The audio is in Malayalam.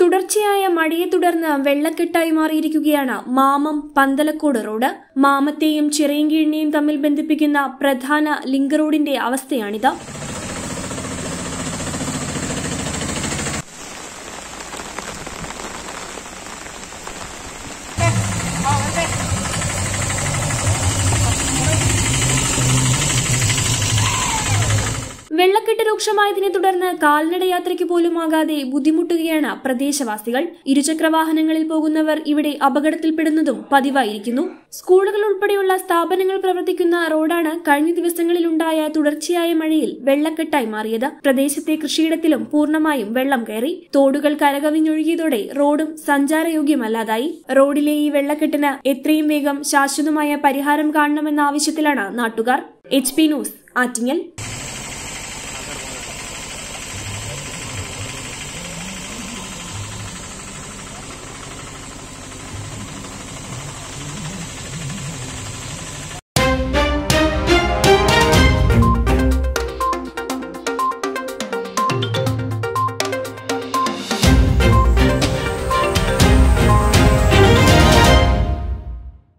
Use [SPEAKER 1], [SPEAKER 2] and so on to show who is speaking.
[SPEAKER 1] തുടർച്ചയായ മഴയെ തുടർന്ന് വെള്ളക്കെട്ടായി മാറിയിരിക്കുകയാണ് മാമം പന്തലക്കോട് റോഡ് മാമത്തെയും ചിറയൻകീഴിനെയും തമ്മിൽ ബന്ധിപ്പിക്കുന്ന പ്രധാന ലിങ്ക് റോഡിന്റെ അവസ്ഥയാണിത് വെള്ളക്കെട്ട് രൂക്ഷമായതിനെ തുടർന്ന് കാൽനട യാത്രയ്ക്ക് പോലും ആകാതെ ബുദ്ധിമുട്ടുകയാണ് പ്രദേശവാസികൾ ഇരുചക്രവാഹനങ്ങളിൽ പോകുന്നവർ ഇവിടെ അപകടത്തിൽപ്പെടുന്നതും പതിവായിരിക്കുന്നു സ്കൂളുകൾ ഉൾപ്പെടെയുള്ള സ്ഥാപനങ്ങൾ പ്രവർത്തിക്കുന്ന റോഡാണ് കഴിഞ്ഞ ദിവസങ്ങളിലുണ്ടായ തുടർച്ചയായ മഴയിൽ വെള്ളക്കെട്ടായി മാറിയത് പ്രദേശത്തെ കൃഷിയിടത്തിലും പൂർണ്ണമായും വെള്ളം കയറി തോടുകൾ കരകവിഞ്ഞൊഴുകിയതോടെ റോഡും സഞ്ചാരയോഗ്യമല്ലാതായി റോഡിലെ ഈ വെള്ളക്കെട്ടിന് എത്രയും വേഗം ശാശ്വതമായ പരിഹാരം കാണണമെന്ന ആവശ്യത്തിലാണ് നാട്ടുകാർ എച്ച് പി ന്യൂസ് ആറ്റിങ്ങൽ